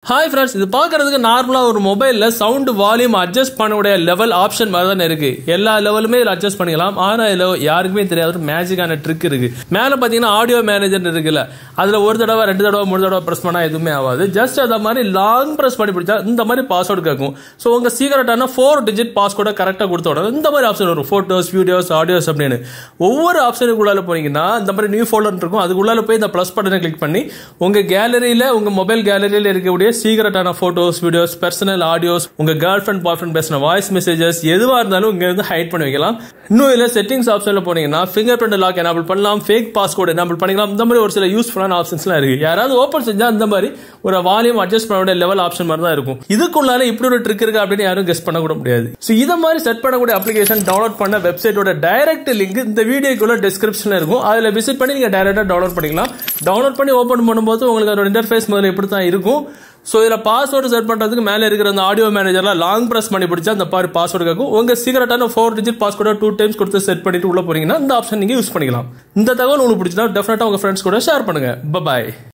hi friends இது பார்க்கறதுக்கு நார்மலாக ஒரு மொபைலில் சவுண்டு வால்யூம் அட்ஜஸ்ட் பண்ணக்கூடிய லெவல் ஆப்ஷன் மாதிரி தானே இருக்கு எல்லா லெவலுமே இதில் அட்ஜஸ்ட் பண்ணிக்கலாம் ஆனால் இதில் யாருக்குமே தெரியாத ஒரு மேஜிக்கான ட்ரிக் இருக்கு மேலே பார்த்தீங்கன்னா ஆடியோ மேனேஜர் இருக்குல்ல அதில் ஒரு தடவை ரெண்டு தடவை மூணு தடவை ப்ரெஸ் பண்ணால் எதுவுமே ஆகாது ஜஸ்ட் அதை மாதிரி லாங் ப்ரெஸ் பண்ணி பிடிச்சா இந்த மாதிரி பாஸ்வேர்டு கேட்கும் ஸோ உங்கள் சீக்கிரட்டான ஃபோர் டிஜிட் பாஸ்வேர்டை கரெக்டாக கொடுத்த உடனே இந்த மாதிரி ஆப்ஷன் வரும் ஃபோட்டோஸ் வீடியோஸ் ஆடியோஸ் அப்படின்னு ஒவ்வொரு ஆப்ஷனுக்குள்ளால போனீங்கன்னா இந்த மாதிரி நியூ ஃபோல்டர் இருக்கும் அதுக்குள்ளால போய் இந்த ப்ளஸ் பட்டனை கிளிக் பண்ணி உங்க கேலரியில உங்க மொபைல் கேலரியில இருக்கக்கூடிய சீக்கிரட்டான போட்டோஸ் வீடியோஸ் பர்சனல் ஆடியோஸ் உங்க கேர்ள் ஃபிரெண்ட் பாய் ஃப்ரெண்ட் பேசின வாய்ஸ் மெசேஜஸ் எதுவா இருந்தாலும் இங்க இருந்து ஹைட் பண்ணி வைக்கலாம் இன்னும் இதுல செட்டிங்ஸ் ஆப்ஷன்ல போனீங்கன்னா ஃபிங்கர் பிரிண்ட் லாக் எனபிள் பண்ணலாம் ஃபேக் பாஸ்கோட் எனபிள் பண்ணிக்கலாம் இந்த மாதிரி ஒரு சில யூஸ்ஃபுல்லான ஆப்ஷன்ஸ்லாம் இருக்கு யாராவது ஓப்பன் செஞ்சா இந்த மாதிரி ஒரு வால்யூம் அட்ஜஸ்ட் பண்ணக்கூடிய லெவல் ஆப்ஷன் மாதிரி தான் இருக்கும் இதுக்குள்ளால இப்படி ஒரு ட்ரிக் இருக்கு அப்படின்னு யாரும் கெஸ் பண்ண கூட முடியாது ஸோ இதை மாதிரி செட் பண்ணக்கூடிய அப்ளிகேஷன் டவுன்லோட் பண்ண வெப்சைட்டோட டைரக்ட் லிங்க் இந்த வீடியோக்குள்ள டிஸ்கிரிப்ஷன்ல இருக்கும் அதில் விசிட் பண்ணி நீங்க டைரக்டா டவுன்லோட் பண்ணிக்கலாம் டவுன்லோட் பண்ணி ஓப்பன் பண்ணும்போது உங்களுக்கு அதோட இன்டர்ஃபேஸ் முதல்ல இப்படி தான் இருக்கும் ஸோ இதில் பாஸ்வேர்டு செட் பண்ணுறதுக்கு மேலே இருக்கிற அந்த ஆடியோ மேனேஜரில் லாங் ப்ரெஸ் பண்ணி பிடிச்சா அந்த பாரு பாஸ்வேர்டு கேட்கும் உங்கள் சீக்கிரட்டான ஃபோர் டிஜிட் பாஸ்வேர்டை டூ டைம்ஸ் கொடுத்து செட் பண்ணிட்டு உள்ள போறீங்கன்னா இந்த ஆப்ஷன் நீங்கள் யூஸ் பண்ணிக்கலாம் இந்த தகவல் உங்களுக்கு பிடிச்சினா டெஃபினட்டாக உங்கள் ஃப்ரெண்ட்ஸ் கூட ஷேர் பண்ணுங்க பாய்